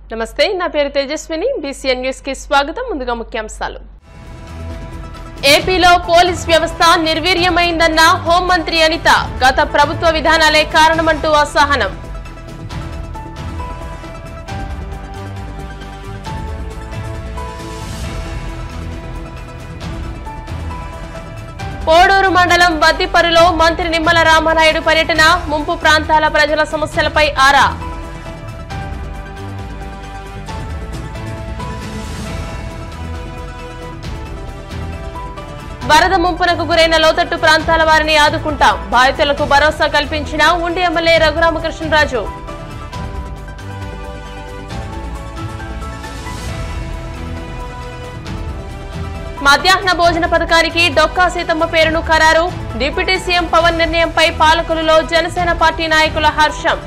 నమస్తే నా పేరు తేజస్విని బీసీఎన్ న్యూస్ కి స్వాగతం ముందుగా ముఖ్యాంశాలు ఏపీలో పోలీస్ వ్యవస్థ నిర్వీర్యమైందన్న హోంమంత్రి అనిత గత ప్రభుత్వ విధానాలే కారణమంటూ అసహనం పోడూరు మండలం బద్దిపరులో మంత్రి నిమ్మల రామనాయుడు పర్యటన ముంపు ప్రాంతాల ప్రజల సమస్యలపై ఆరా వరద ముంపునకు గురైన లోతట్టు ప్రాంతాల వారిని ఆదుకుంటాం బాధితులకు భరోసా కల్పించిన ఉండి ఎమ్మెల్యే రఘురామకృష్ణరాజు మధ్యాహ్న భోజన పథకానికి డొక్కా సీతమ్మ పేరును ఖరారు డిప్యూటీ సీఎం పవన్ నిర్ణయంపై పాలకులలో జనసేన పార్టీ నాయకుల హర్షం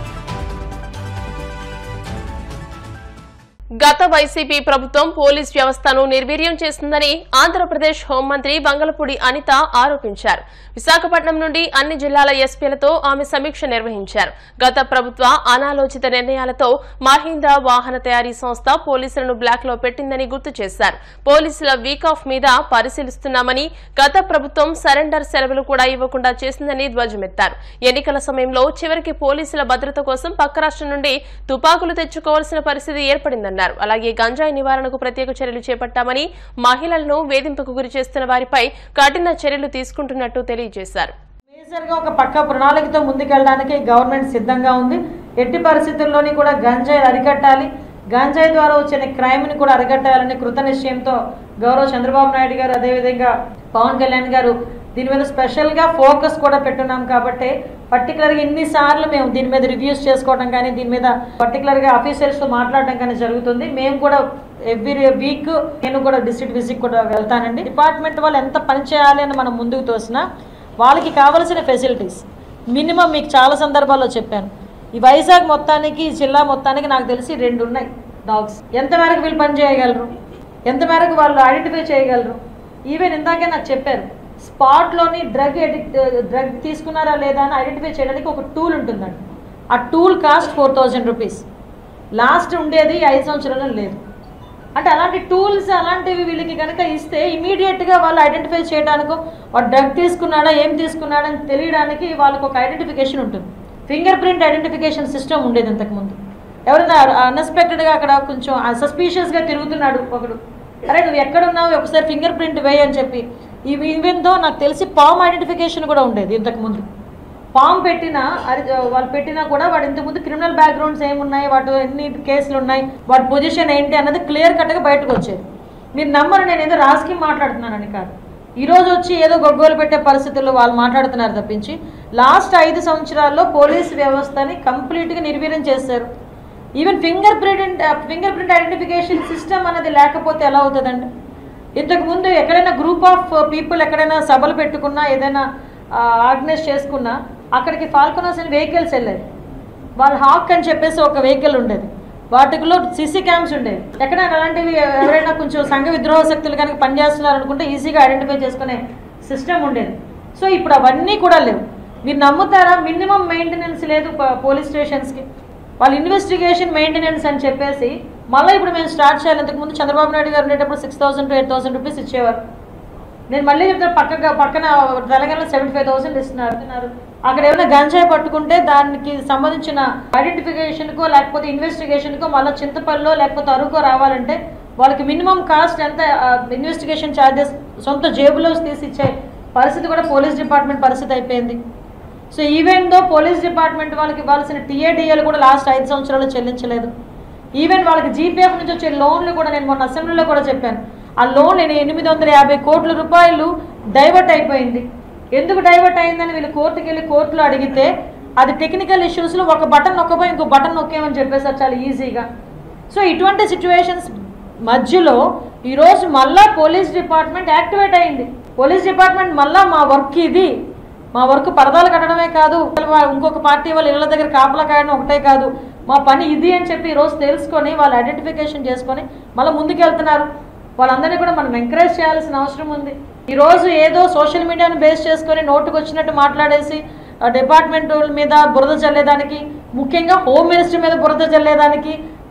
గత వైసీపీ ప్రభుత్వం పోలీస్ వ్యవస్థను నిర్వీర్యం చేస్తుందని ఆంధ్రప్రదేశ్ హోంమంత్రి బంగళపూడి అనిత ఆరోపించారు విశాఖపట్నం నుండి అన్ని జిల్లాల ఎస్పీలతో ఆమె సమీక్ష నిర్వహించారు గత ప్రభుత్వ అనాలోచిత నిర్ణయాలతో మహీంద్ర వాహన తయారీ సంస్థ పోలీసులను బ్లాక్ లో పెట్టిందని గుర్తు చేశారు పోలీసుల వీక్ ఆఫ్ మీద పరిశీలిస్తున్నామని గత ప్రభుత్వం సరెండర్ సెలవులు కూడా ఇవ్వకుండా చేసిందని ధ్వజమెత్తారు ఎన్నికల సమయంలో చివరికి పోలీసుల భద్రత కోసం పక్క రాష్ట్రం నుండి తుపాకులు తెచ్చుకోవాల్సిన పరిస్థితి ఏర్పడిందన్నారు అలాగే గంజాయి నివారణకు ప్రత్యేక చర్యలు చేపట్టామని మహిళలను వేధింపుకు గురి చేస్తున్న వారిపై కఠిన చర్యలు తీసుకుంటున్నట్టు తెలియజేశారు మేజర్గా ఒక పక్క ప్రణాళికతో ముందుకెళ్ళడానికి గవర్నమెంట్ సిద్ధంగా ఉంది ఎట్టి పరిస్థితుల్లోని కూడా గంజాయి అరికట్టాలి గంజాయి ద్వారా వచ్చిన క్రైమ్ని కూడా అరికట్టాలని కృత నిశ్చయంతో గౌరవ చంద్రబాబు నాయుడు గారు అదేవిధంగా పవన్ కళ్యాణ్ గారు దీని మీద స్పెషల్గా ఫోకస్ కూడా పెట్టున్నాం కాబట్టి పర్టికులర్గా ఇన్నిసార్లు మేము దీని మీద రివ్యూస్ చేసుకోవడం కానీ దీని మీద పర్టికులర్గా ఆఫీసర్స్తో మాట్లాడడం కానీ జరుగుతుంది మేము కూడా ఎవ్రీ వీక్ నేను కూడా డిస్ట్రిక్ట్ విజిట్ కూడా వెళ్తానండి డిపార్ట్మెంట్ వాళ్ళు ఎంత పని చేయాలి అని మనం ముందుకు తోసినా వాళ్ళకి కావలసిన ఫెసిలిటీస్ మినిమం మీకు చాలా సందర్భాల్లో చెప్పాను ఈ వైజాగ్ మొత్తానికి ఈ జిల్లా మొత్తానికి నాకు తెలిసి రెండు ఉన్నాయి డాగ్స్ ఎంత మేరకు వీళ్ళు పని చేయగలరు ఎంత మేరకు వాళ్ళు ఐడెంటిఫై చేయగలరు ఈవెన్ ఇందాకే నాకు చెప్పారు స్పాట్లోని డ్రగ్ ఎడిక్ట్ డ్రగ్ తీసుకున్నారా లేదా అని ఐడెంటిఫై చేయడానికి ఒక టూల్ ఉంటుందండి ఆ tool cost four thousand rupees last ఉండేది ఈ ఐదు సంవత్సరాలు లేదు అంటే అలాంటి టూల్స్ అలాంటివి వీళ్ళకి కనుక ఇస్తే ఇమీడియట్గా వాళ్ళు ఐడెంటిఫై చేయడానికో వాడు డ్రగ్ తీసుకున్నాడా ఏం తీసుకున్నాడని తెలియడానికి వాళ్ళకి ఒక ఐడెంటిఫికేషన్ ఉంటుంది ఫింగర్ ప్రింట్ ఐడెంటిఫికేషన్ సిస్టమ్ ఉండేది ఇంతకుముందు ఎవరైనా అన్ఎక్స్పెక్టెడ్గా అక్కడ కొంచెం సస్పీషియస్గా తిరుగుతున్నాడు ఒకడు అరే నువ్వు ఎక్కడ ఉన్నావు ఒకసారి ఫింగర్ ప్రింట్ వేయి అని చెప్పి ఇవి ఈవెన్తో నాకు తెలిసి పామ్ ఐడెంటిఫికేషన్ కూడా ఉండేది ఇంతకుముందు ఫామ్ పెట్టినా అది వాళ్ళు పెట్టినా కూడా వాడు ఇంతకుముందు క్రిమినల్ బ్యాక్గ్రౌండ్స్ ఏమున్నాయి వాటి ఎన్ని కేసులు ఉన్నాయి వాటి పొజిషన్ ఏంటి అన్నది క్లియర్ కట్గా బయటకు వచ్చేది మీరు నమ్మరు నేను ఏదో రాజకీయం మాట్లాడుతున్నానని కాదు ఈరోజు వచ్చి ఏదో గొగ్గోలు పెట్టే పరిస్థితుల్లో వాళ్ళు మాట్లాడుతున్నారు తప్పించి లాస్ట్ ఐదు సంవత్సరాల్లో పోలీస్ వ్యవస్థని కంప్లీట్గా నిర్వీర్యం చేశారు even finger print finger print identification system అనేది లేకపోతే ఎలా అవుతుందండి ఇంతకు ముందు ఎక్కడైనా గ్రూప్ ఆఫ్ పీపుల్ ఎక్కడైనా సభలు పెట్టుకున్నా ఏదైనా ఆర్గనైజ్ చేసుకున్నా అక్కడికి ఫాల్కొనర్స్ అని వెహికల్స్ వెళ్ళేది వాళ్ళ హాక్ అని చెప్పేసి ఒక వెహికల్ ఉండేది వాటిలో సీసీ క్యామ్స్ ఉండేవి ఎక్కడైనా అలాంటివి ఎవరైనా కొంచెం సంఘ విద్రోహ శక్తులు కనుక పనిచేస్తున్నారు అనుకుంటే ఈజీగా ఐడెంటిఫై చేసుకునే సిస్టమ్ ఉండేది సో ఇప్పుడు అవన్నీ కూడా లేవు మీరు నమ్ముతారా మినిమం మెయింటెనెన్స్ లేదు ప- పోలీస్ స్టేషన్స్కి వాళ్ళు ఇన్వెస్టిగేషన్ మెయింటెనెన్స్ అని చెప్పేసి మళ్ళీ ఇప్పుడు మేము స్టార్ట్ చేయాలి ఇంతకుముందు చంద్రబాబు నాయుడు గారు ఉండేటప్పుడు six thousand to eight thousand rupees ఇచ్చేవారు నేను మళ్ళీ చెప్తాను పక్కగా పక్కన తెలంగాణలో సెవెంటీ ఫైవ్ థౌసండ్ ఇస్తున్నారు అక్కడ ఏమైనా గంజాయి పట్టుకుంటే దానికి సంబంధించిన ఐడెంటిఫికేషన్కో లేకపోతే ఇన్వెస్టిగేషన్కో మళ్ళీ చింతపల్లిలో లేకపోతే అరుకో రావాలంటే వాళ్ళకి మినిమం కాస్ట్ ఎంత ఇన్వెస్టిగేషన్ ఛార్జెస్ సొంత జేబులో తీసి ఇచ్చే పరిస్థితి కూడా పోలీస్ డిపార్ట్మెంట్ పరిస్థితి అయిపోయింది so even though police department వాళ్ళకి ఇవ్వాల్సిన టీఏడిఏలు కూడా లాస్ట్ ఐదు సంవత్సరాలు చెల్లించలేదు ఈవెన్ వాళ్ళకి జీపీఎఫ్ నుంచి వచ్చే లోన్లు కూడా నేను మొన్న అసెంబ్లీలో కూడా చెప్పాను ఆ లోన్ నేను ఎనిమిది వందల యాభై కోట్ల రూపాయలు డైవర్ట్ అయిపోయింది ఎందుకు డైవర్ట్ అయిందని వీళ్ళు కోర్టుకి వెళ్ళి కోర్టులో అడిగితే అది టెక్నికల్ ఇష్యూస్లో ఒక బటన్ నొక్కపోయి ఇంకో బటన్ నొక్కేమని చెప్పేసారు చాలా ఈజీగా సో ఇటువంటి సిచ్యువేషన్స్ మధ్యలో ఈరోజు మళ్ళా పోలీస్ డిపార్ట్మెంట్ యాక్టివేట్ అయింది పోలీస్ డిపార్ట్మెంట్ మళ్ళా మా వర్క్ ఇది మా వర్క్ పరదాలు కట్టడమే కాదు వా- ఇంకొక పార్టీ వాళ్ళ ఇళ్ళ దగ్గర కాపలా కాయడం ఒకటే కాదు మా పని ఇది అని చెప్పి ఈరోజు తెలుసుకొని వాళ్ళు ఐడెంటిఫికేషన్ చేసుకొని మళ్ళీ ముందుకెళ్తున్నారు వాళ్ళందరినీ కూడా మనం ఎంకరేజ్ చేయాల్సిన అవసరం ఉంది ఈరోజు ఏదో సోషల్ మీడియాని బేస్ చేసుకొని నోటుకు వచ్చినట్టు మాట్లాడేసి డిపార్ట్మెంట్ మీద బురద చల్లేదానికి ముఖ్యంగా హోమ్ మినిస్టర్ మీద బురద చల్లేదానికి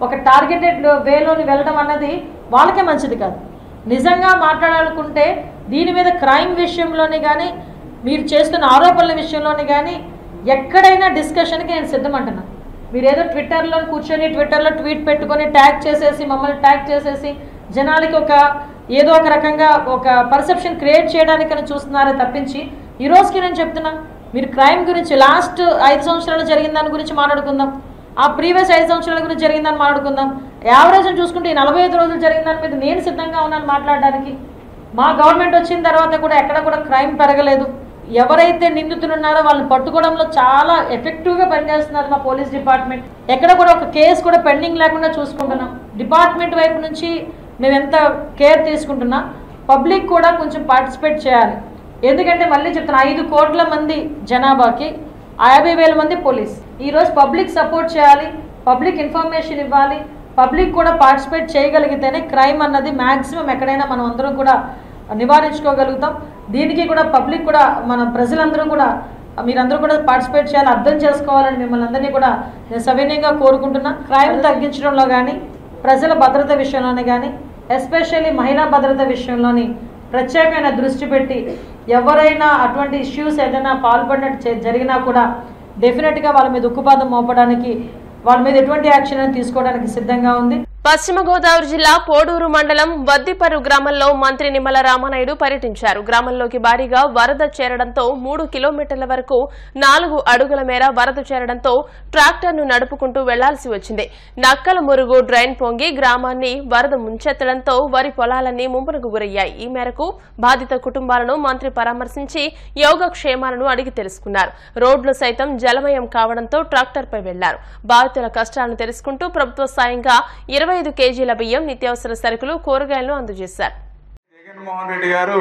ఒక టార్గెటెడ్ వేలోని వెళ్ళడం అన్నది వాళ్ళకే మంచిది కాదు నిజంగా మాట్లాడాలనుకుంటే దీని మీద క్రైమ్ విషయంలోని కానీ మీరు చేస్తున్న ఆరోపణల విషయంలోని కానీ ఎక్కడైనా డిస్కషన్కి నేను సిద్ధమంటున్నా మీరు ఏదో ట్విట్టర్లో కూర్చొని ట్విట్టర్లో ట్వీట్ పెట్టుకొని ట్యాగ్ చేసేసి మమ్మల్ని ట్యాగ్ చేసేసి జనాలకి ఒక ఏదో ఒక రకంగా ఒక పర్సెప్షన్ క్రియేట్ చేయడానికని చూస్తున్నారే తప్పించి ఈ రోజుకి నేను చెప్తున్నా మీరు క్రైమ్ గురించి లాస్ట్ ఐదు సంవత్సరాలు జరిగిన దాని గురించి మాట్లాడుకుందాం ఆ ప్రీవియస్ ఐదు సంవత్సరాల గురించి జరిగిందని మాట్లాడుకుందాం యావరేజ్ చూసుకుంటే ఈ నలభై ఐదు రోజులు జరిగిన దాని మీద నేను సిద్ధంగా ఉన్నాను మాట్లాడడానికి మా గవర్నమెంట్ వచ్చిన తర్వాత కూడా ఎక్కడ కూడా క్రైమ్ పెరగలేదు ఎవరైతే నిందితులు ఉన్నారో వాళ్ళని పట్టుకోవడంలో చాలా ఎఫెక్టివ్గా పనిచేస్తున్నారు మా పోలీస్ డిపార్ట్మెంట్ ఎక్కడ కూడా ఒక కేసు కూడా పెండింగ్ లేకుండా చూసుకుంటున్నాం డిపార్ట్మెంట్ వైపు నుంచి మేము ఎంత కేర్ తీసుకుంటున్నా పబ్లిక్ కూడా కొంచెం పార్టిసిపేట్ చేయాలి ఎందుకంటే మళ్ళీ చెప్తున్నా ఐదు కోట్ల మంది జనాభాకి యాభై వేల మంది పోలీస్ ఈరోజు పబ్లిక్ సపోర్ట్ చేయాలి పబ్లిక్ ఇన్ఫర్మేషన్ ఇవ్వాలి పబ్లిక్ కూడా పార్టిసిపేట్ చేయగలిగితేనే క్రైమ్ అన్నది మ్యాక్సిమం ఎక్కడైనా మనం అందరం కూడా నివారించుకోగలుగుతాం దీనికి కూడా పబ్లిక్ కూడా మన ప్రజలందరూ కూడా మీరందరూ కూడా పార్టిసిపేట్ చేయాలి అర్థం చేసుకోవాలని మిమ్మల్ని అందరినీ కూడా నేను సవినయంగా కోరుకుంటున్నా క్రైమ్ తగ్గించడంలో కానీ ప్రజల భద్రత విషయంలోనే కానీ ఎస్పెషల్లీ మహిళా భద్రత విషయంలోని ప్రత్యేకమైన దృష్టి పెట్టి ఎవరైనా అటువంటి ఇష్యూస్ ఏదైనా పాల్పడినట్టు చే- జరిగినా కూడా డెఫినెట్గా వాళ్ళ మీద ఉక్కుపాదం మోపడానికి వాళ్ళ మీద ఎటువంటి యాక్షన్ అయినా తీసుకోవడానికి సిద్ధంగా ఉంది పశ్చిమ గోదావరి జిల్లా పోడూరు మండలం వద్దిపర్రు గ్రామంలో మంత్రి నిమ్మల రామానాయుడు పర్యటించారు గ్రామంలోకి భారీగా వరద చేరడంతో మూడు కిలోమీటర్ల వరకు నాలుగు అడుగుల మేర వరద చేరడంతో ట్రాక్టర్ను నడుపుకుంటూ వెళ్లాల్సి వచ్చింది నక్కల మురుగు డ్రైన్ పొంగి గ్రామాన్ని వరద ముంచెత్తడంతో వరి పొలాలన్నీ ముంపునకు గురయ్యాయి ఈ మేరకు బాధిత కుటుంబాలను మంత్రి పరామర్శించి యోగక్షేమాలను అడిగి తెలుసుకున్నారు రోడ్లు సైతం జలమయం కావడంతో ట్రాక్టర్పై వెళ్లారు బాధితుల కష్టాలను తెలుసుకుంటూ ప్రభుత్వ సాయంగా ఇరవై ఐదు కేజీల బియ్యం నిత్యావసర సరుకులు కూరగాయలను అందజేశారు జగన్మోహన్ రెడ్డి గారు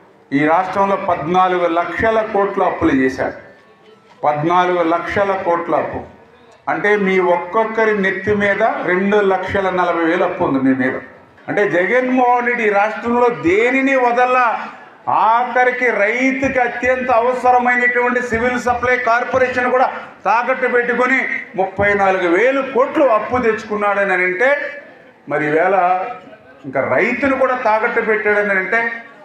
ఈ రాష్ట్రంలో పద్నాలుగు లక్షల కోట్ల అప్పులు చేశారు పద్నాలుగు లక్షల కోట్ల అప్పు అంటే మీ ఒక్కొక్కరి నెత్తి మీద రెండు లక్షల నలభై వేలు అప్పు ఉంది మీ మీద అంటే జగన్మోహన్ రెడ్డి ఈ రాష్ట్రంలో దేనిని వదల్లా ఆఖరికి రైతుకి అత్యంత అవసరమైనటువంటి సివిల్ సప్లై కార్పొరేషన్ కూడా తాకట్టు పెట్టుకొని ముప్పై నాలుగు వేలు కోట్లు అప్పు తెచ్చుకున్నాడని అంటే మరి ఈవేళ ఇంకా రైతును కూడా తాకట్టు పెట్టాడని అంటే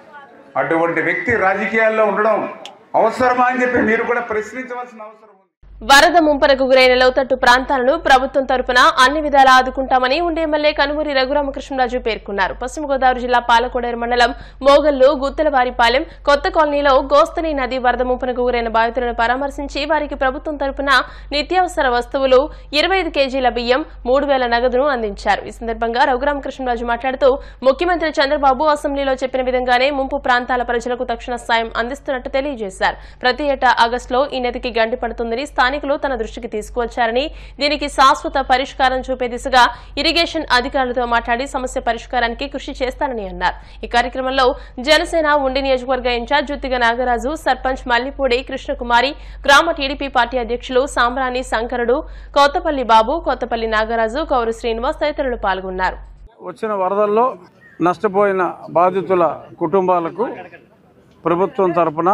అటువంటి వ్యక్తి రాజకీయాల్లో ఉండడం అవసరమా అని చెప్పి మీరు కూడా ప్రశ్నించవలసిన అవసరం ఉంది వరద ముంపరకు గురైన లోతట్టు ప్రాంతాలను ప్రభుత్వం తరపున అన్ని విధాలా ఆదుకుంటామని ఉండే ఎమ్మెల్యే కనుమూరి రఘురామకృష్ణరాజు పేర్కొన్నారు పశ్చిమ గోదావరి జిల్లా పాలకోడేరు మండలం మోగల్లు గుత్తలవారిపాలెం కొత్త కాలనీలో గోస్తని నది వరద ముంపునకు గురైన బాధితులను పరామర్శించి వారికి ప్రభుత్వం తరపున నిత్యావసర వస్తువులు ఇరవై ఐదు కేజీల బియ్యం మూడు వేల నగదును అందించారు ఈ సందర్భంగా రఘురామకృష్ణరాజు మాట్లాడుతూ ముఖ్యమంత్రి చంద్రబాబు అసెంబ్లీలో చెప్పిన విధంగానే ముంపు ప్రాంతాల ప్రజలకు తక్షణ సాయం అందిస్తున్నట్టు తెలియజేశారు ప్రతి ఏటా ఆగస్టులో ఈ నదికి గండి పడుతుందని స్థానికులు తన దృష్టికి తీసుకువచ్చారని దీనికి శాశ్వత పరిష్కారం చూపే దిశగా ఇరిగేషన్ అధికారులతో మాట్లాడి సమస్య పరిష్కారానికి కృషి చేస్తానని అన్నారు ఈ కార్యక్రమంలో జనసేన ఉండి నియోజకవర్గ ఇన్ఛార్జ్ జుత్తిగ నాగరాజు సర్పంచ్ మల్లిపూడి కృష్ణకుమారి గ్రామ టీడీపీ పార్టీ అధ్యక్షులు సాంబ్రాణి శంకరుడు కొత్తపల్లి బాబు కొత్తపల్లి నాగరాజు కౌరు శ్రీనివాస్ తదితరులు పాల్గొన్నారు వచ్చిన వరదల్లో నష్టపోయిన బాధితుల కుటుంబాలకు ప్రభుత్వం తరపున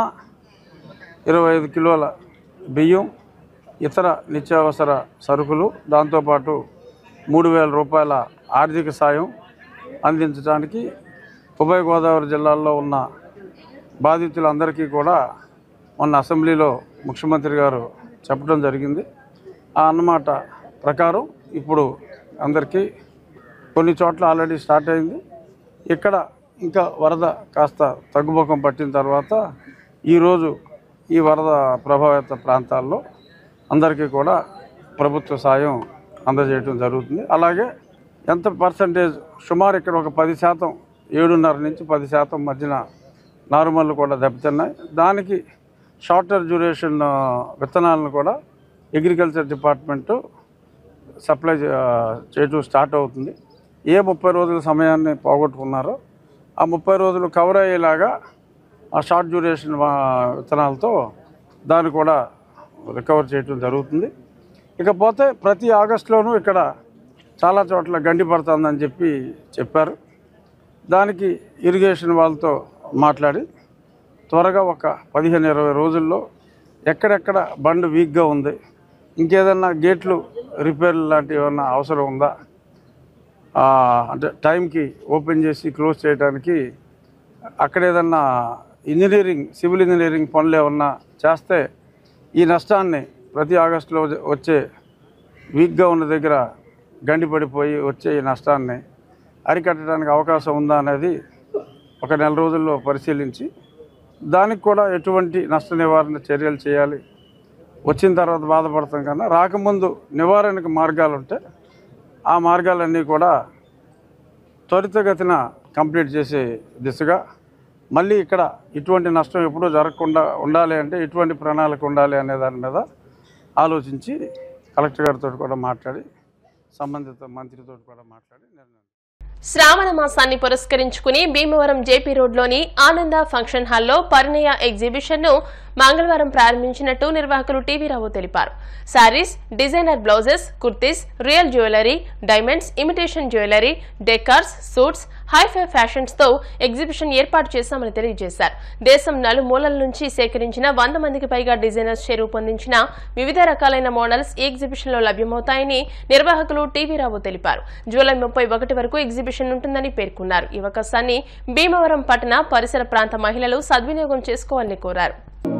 ఇరవై ఐదు కిలోల బియ్యం ఇతర నిత్యావసర సరుకులు దాంతోపాటు మూడు వేల రూపాయల ఆర్థిక సాయం అందించడానికి ఉభయ గోదావరి జిల్లాల్లో ఉన్న బాధితులందరికీ కూడా మొన్న అసెంబ్లీలో ముఖ్యమంత్రి గారు చెప్పడం జరిగింది ఆ అన్నమాట ప్రకారం ఇప్పుడు అందరికీ కొన్ని చోట్ల ఆల్రెడీ స్టార్ట్ అయింది ఇక్కడ ఇంకా వరద కాస్త తగ్గుముఖం పట్టిన తర్వాత ఈరోజు ఈ వరద ప్రభావిత ప్రాంతాల్లో అందరికీ కూడా ప్రభుత్వ సాయం అందజేయడం జరుగుతుంది అలాగే ఎంత పర్సంటేజ్ సుమారు ఇక్కడ ఒక పది శాతం ఏడున్నర నుంచి పది శాతం మధ్యన నార్మల్ కూడా దెబ్బతిన్నాయి దానికి షార్టర్ డ్యూరేషన్ ఆ, విత్తనాలను కూడా అగ్రికల్చర్ డిపార్ట్మెంటు సప్లై చే- చేయటం స్టార్ట్ అవుతుంది ఏ ముప్పై రోజుల సమయాన్ని పోగొట్టుకున్నారో ఆ ముప్పై రోజులు కవర్ అయ్యేలాగా ఆ షార్ట్ డ్యూరేషన్ వా- విత్తనాలతో దాన్ని కూడా రికవర్ చేయటం జరుగుతుంది ఇకపోతే ప్రతి ఆగస్టులోనూ ఇక్కడ చాలా చోట్ల గండి పడుతుందని చెప్పి చెప్పారు దానికి ఇరిగేషన్ వాళ్ళతో మాట్లాడి త్వరగా ఒక పదిహేను ఇరవై రోజుల్లో ఎక్కడెక్కడ బండ్ వీక్గా ఉంది ఇంకేదన్నా గేట్లు రిపేర్లు లాంటివి ఏమన్నా అవసరం ఉందా ఆ, అంటే టైంకి ఓపెన్ చేసి క్లోజ్ చేయడానికి అక్కడ ఏదన్నా ఇంజనీరింగ్ సివిల్ ఇంజనీరింగ్ పనులు ఏమన్నా చేస్తే ఈ నష్టాన్ని ప్రతి ఆగస్టులో వచ్చే వీక్గా ఉన్న దగ్గర గండిపడిపోయి వచ్చే ఈ నష్టాన్ని అరికట్టడానికి అవకాశం ఉందా అనేది ఒక నెల రోజుల్లో పరిశీలించి దానికి కూడా ఎటువంటి నష్ట నివారణ చర్యలు చేయాలి వచ్చిన తర్వాత బాధపడతాం కన్నా రాకముందు నివారణకు మార్గాలు ఉంటే ఆ మార్గాలన్నీ కూడా త్వరితగతిన కంప్లీట్ చేసే దిశగా మళ్ళీ ఇక్కడ ఇటువంటి నష్టం ఎప్పుడూ జరగకుండా ఉండాలి అంటే ఇటువంటి ప్రణాళిక ఉండాలి అనే దాని మీద ఆలోచించి కలెక్టర్ గారితో కూడా మాట్లాడి సంబంధిత మంత్రితో కూడా మాట్లాడి నిర్ణయం శ్రావణ మాసాన్ని పురస్కరించుకుని భీమవరం జేపీ రోడ్లోని ఆనంద ఫంక్షన్ హాల్లో పరిణయ ఎగ్జిబిషన్ ను మంగళవారం ప్రారంభించినట్టు నిర్వాహకులు టీవీ రావు తెలిపారు saris designer blouses kurtis real jewellery diamonds imitation jewellery decors suits hifi fashions తో ఎగ్జిబిషన్ ఏర్పాటు చేశామని తెలియజేశారు దేశం నలుమూలల నుంచి సేకరించిన వంద మందికి పైగా డిజైనర్స్ చే రూపొందించిన వివిధ రకాలైన మోడల్స్ ఈ ఎగ్జిబిషన్ లో లభ్యమవుతాయని నిర్వాహకులు టీవీ రావు తెలిపారు జూలై ముప్పై ఒకటి వరకు ఎగ్జిబిషన్ ఉంటుందని పేర్కొన్నారు ఈ అవకాశాన్ని భీమవరం పట్టణ పరిసర ప్రాంత మహిళలు సద్వినియోగం చేసుకోవాలని కోరారు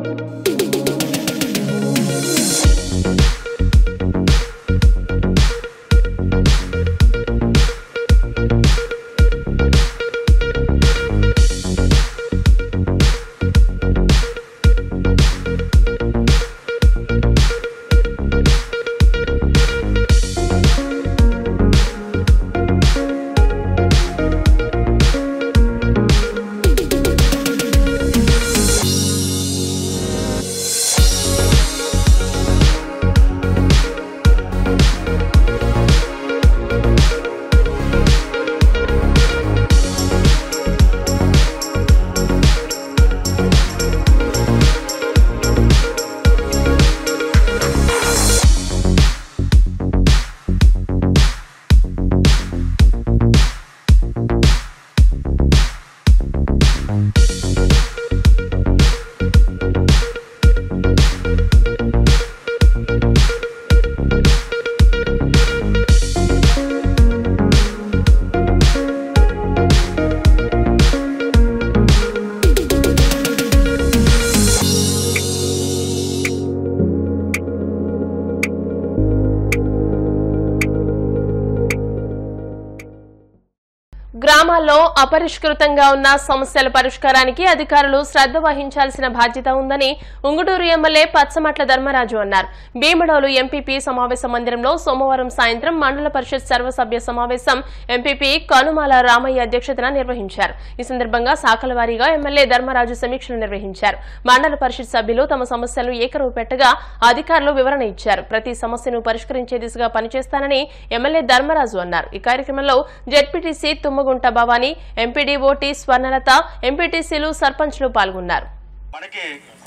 గ్రామాల్లో అపరిష్కృతంగా ఉన్న సమస్యల పరిష్కారానికి అధికారులు శ్రద్ధ వహించాల్సిన బాధ్యత ఉందని ఉంగుటూరు ఎమ్మెల్యే పచ్చమట్ల ధర్మరాజు అన్నారు భీమడోలు ఎంపీపీ సమావేశ మందిరంలో సోమవారం సాయంత్రం మండల పరిషత్ సర్వసభ్య సమావేశం ఎంపీపీ కనుమాల రామయ్య అధ్యక్షతన నిర్వహించారు ఈ సందర్భంగా శాఖల వారీగా ఎమ్మెల్యే ధర్మరాజు సమీక్షలు నిర్వహించారు మండల పరిషత్ సభ్యులు తమ సమస్యలను ఏకరువు పెట్టగా అధికారులు వివరణ ఇచ్చారు ప్రతి సమస్యను పరిష్కరించే దిశగా పనిచేస్తానని ఎమ్మెల్యే ధర్మరాజు అన్నారు ఈ కార్యక్రమంలో ZPTC Tummagunta Bhavani MPDO T Swarnalatha ఎంపీటీసీలు సర్పంచ్లు పాల్గొన్నారు మనకి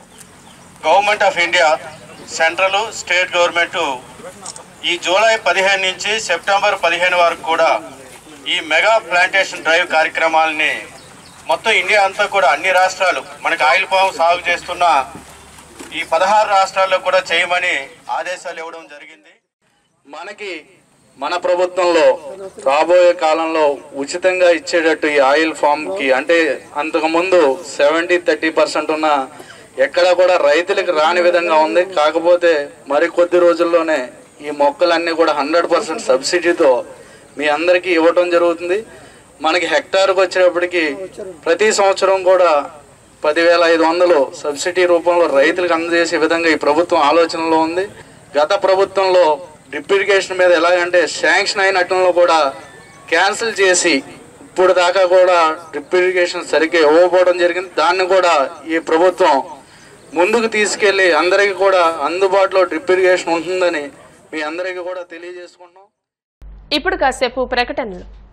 government of India central state government ఈ జూలై పదిహేను నుంచి సెప్టెంబర్ పదిహేను వరకు కూడా ఈ మెగా ప్లాంటేషన్ డ్రైవ్ కార్యక్రమాలని మొత్తం ఇండియా అంతా కూడా అన్ని రాష్ట్రాలు మనకి ఆయిల్ పామ్ సాగు చేస్తున్న ఈ పదహారు రాష్ట్రాల్లో కూడా చేయమని ఆదేశాలు ఇవ్వడం జరిగింది మనకి మన ప్రభుత్వంలో రాబోయే కాలంలో ఉచితంగా ఇచ్చేటట్టు ఈ ఆయిల్ ఫామ్ కి అంటే అంతకుముందు సెవెంటీ థర్టీ పర్సెంట్ ఉన్న ఎక్కడ కూడా రైతులకు రాని విధంగా ఉంది కాకపోతే మరి కొద్ది రోజుల్లోనే ఈ మొక్కలన్నీ కూడా హండ్రెడ్ పర్సెంట్ సబ్సిడీతో మీ అందరికీ ఇవ్వటం జరుగుతుంది మనకి హెక్టార్కి వచ్చేటప్పటికి ప్రతి సంవత్సరం కూడా పదివేల ఐదు వందలు సబ్సిడీ రూపంలో రైతులకు అందజేసే విధంగా ఈ ప్రభుత్వం ఆలోచనలో ఉంది గత ప్రభుత్వంలో డ్రిప్ ఇరిగేషన్ మీద ఎలాగంటే శాంక్షన్ అయినట్లో కూడా క్యాన్సిల్ చేసి ఇప్పుడు దాకా కూడా డ్రిప్ ఇరిగేషన్ సరిగ్గా ఇవ్వకపోవడం జరిగింది దాన్ని కూడా ఈ ప్రభుత్వం ముందుకు తీసుకెళ్లి అందరికీ కూడా అందుబాటులో డ్రిప్ ఇరిగేషన్ ఉంటుందని మీ అందరికీ కూడా తెలియజేసుకుంటున్నాం ఇప్పుడు కాసేపు ప్రకటనలు